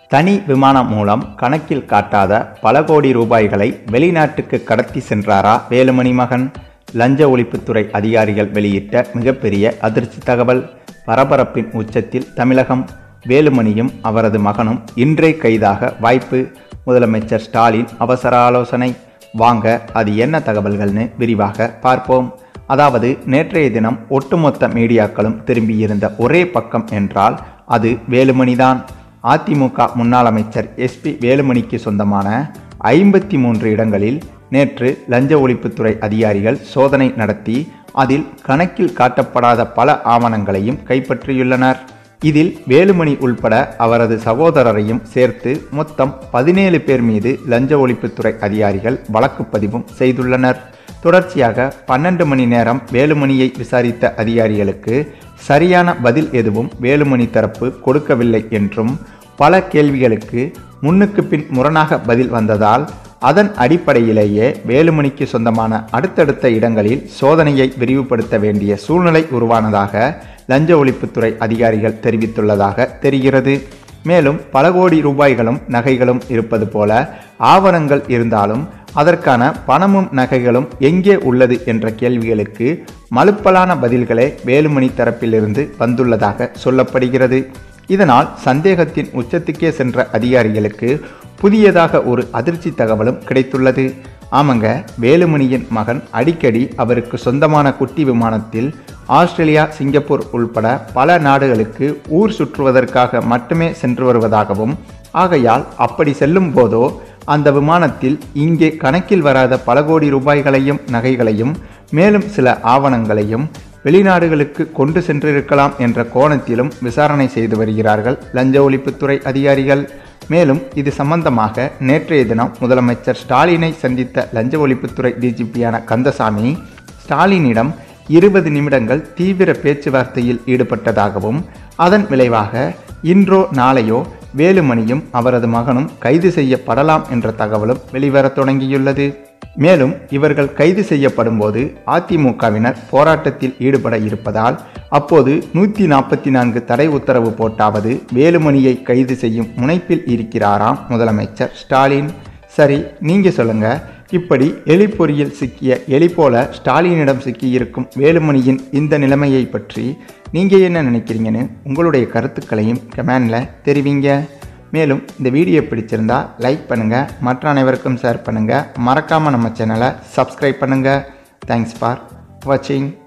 தனி விமானம் மூலம் கணக்கில் காட்டாத பல கோடி ரூபாய்களை வெளிநாட்டுக்கு கடத்தி சென்றாரா வேலுமணி மகன் லஞ்ச ஒழிப்புத்துறை அதிகாரிகள் வெளியிட்ட மிகப்பெரிய அதிர்ச்சி தகவல் பரபரப்பின் உச்சத்தில் தமிழகம் வேலுமணியும் அவரது மகனும் இன்றே கைதாக வாய்ப்பு முதலமைச்சர் ஸ்டாலின் அவசர ஆலோசனை வாங்க அது என்ன தகவல்கள்னு விரிவாக பார்ப்போம் அதாவது நேற்றைய தினம் ஒட்டுமொத்த மீடியாக்களும் திரும்பியிருந்த ஒரே பக்கம் என்றால் அது வேலுமணிதான் அதிமுக முன்னாள் அமைச்சர் எஸ்பி வேலுமணிக்கு சொந்தமான ஐம்பத்தி மூன்று இடங்களில் நேற்று லஞ்ச ஒழிப்புத்துறை அதிகாரிகள் சோதனை நடத்தி அதில் கணக்கில் காட்டப்படாத பல ஆவணங்களையும் கைப்பற்றியுள்ளனர் இதில் வேலுமணி உள்பட அவரது சகோதரரையும் சேர்த்து மொத்தம் பதினேழு பேர் மீது லஞ்ச ஒழிப்புத்துறை அதிகாரிகள் வழக்கு பதிவும் செய்துள்ளனர் தொடர்ச்சியாக பன்னெண்டு மணி நேரம் வேலுமணியை விசாரித்த அதிகாரிகளுக்கு சரியான பதில் எதுவும் வேலுமணி தரப்பு கொடுக்கவில்லை என்றும் பல கேள்விகளுக்கு முன்னுக்கு பின் முரணாக பதில் வந்ததால் அதன் அடிப்படையிலேயே வேலுமணிக்கு சொந்தமான அடுத்தடுத்த இடங்களில் சோதனையை விரிவுபடுத்த வேண்டிய சூழ்நிலை உருவானதாக லஞ்ச ஒழிப்புத்துறை அதிகாரிகள் தெரிவித்துள்ளதாக தெரிகிறது மேலும் பல கோடி ரூபாய்களும் நகைகளும் இருப்பது போல ஆவணங்கள் இருந்தாலும் அதற்கான பணமும் நகைகளும் எங்கே உள்ளது என்ற கேள்விகளுக்கு மலுப்பலான பதில்களே வேலுமணி தரப்பிலிருந்து வந்துள்ளதாக சொல்லப்படுகிறது இதனால் சந்தேகத்தின் உச்சத்துக்கே சென்ற அதிகாரிகளுக்கு புதியதாக ஒரு அதிர்ச்சி தகவலும் கிடைத்துள்ளது ஆமாங்க வேலுமணியின் மகன் அடிக்கடி அவருக்கு சொந்தமான குட்டி விமானத்தில் ஆஸ்திரேலியா சிங்கப்பூர் உள்பட பல நாடுகளுக்கு ஊர் சுற்றுவதற்காக மட்டுமே சென்று வருவதாகவும் ஆகையால் அப்படி செல்லும் போதோ அந்த விமானத்தில் இங்கே கணக்கில் வராத பல கோடி ரூபாய்களையும் நகைகளையும் மேலும் சில ஆவணங்களையும் வெளிநாடுகளுக்கு கொண்டு சென்றிருக்கலாம் என்ற கோணத்திலும் விசாரணை செய்து வருகிறார்கள் லஞ்ச ஒழிப்புத்துறை அதிகாரிகள் மேலும் இது சம்பந்தமாக நேற்றைய தினம் முதலமைச்சர் ஸ்டாலினை சந்தித்த லஞ்ச ஒழிப்புத்துறை டிஜிபியான கந்தசாமி ஸ்டாலினிடம் இருபது நிமிடங்கள் தீவிர பேச்சுவார்த்தையில் ஈடுபட்டதாகவும் அதன் விளைவாக இன்றோ நாளையோ வேலுமணியும் அவரது மகனும் கைது செய்யப்படலாம் என்ற தகவலும் வெளிவரத் தொடங்கியுள்ளது மேலும் இவர்கள் கைது செய்யப்படும் போது அதிமுகவினர் போராட்டத்தில் ஈடுபட இருப்பதால் அப்போது நூற்றி நாற்பத்தி நான்கு தடை உத்தரவு போட்டாவது வேலுமணியை கைது செய்யும் முனைப்பில் இருக்கிறாராம் முதலமைச்சர் ஸ்டாலின் சரி நீங்க சொல்லுங்க இப்படி எலிப்பொறியில் சிக்கிய எலி போல ஸ்டாலினிடம் சிக்கியிருக்கும் வேலுமணியின் இந்த நிலைமையை பற்றி நீங்க என்ன நினைக்கிறீங்கன்னு உங்களுடைய கருத்துக்களையும் கமெண்டில் தெரிவிங்க மேலும் இந்த வீடியோ பிடிச்சிருந்தா லைக் பண்ணுங்கள் மற்ற அனைவருக்கும் ஷேர் பண்ணுங்கள் மறக்காமல் நம்ம சேனலை சப்ஸ்கிரைப் பண்ணுங்கள் தேங்க்ஸ் ஃபார் வாட்சிங்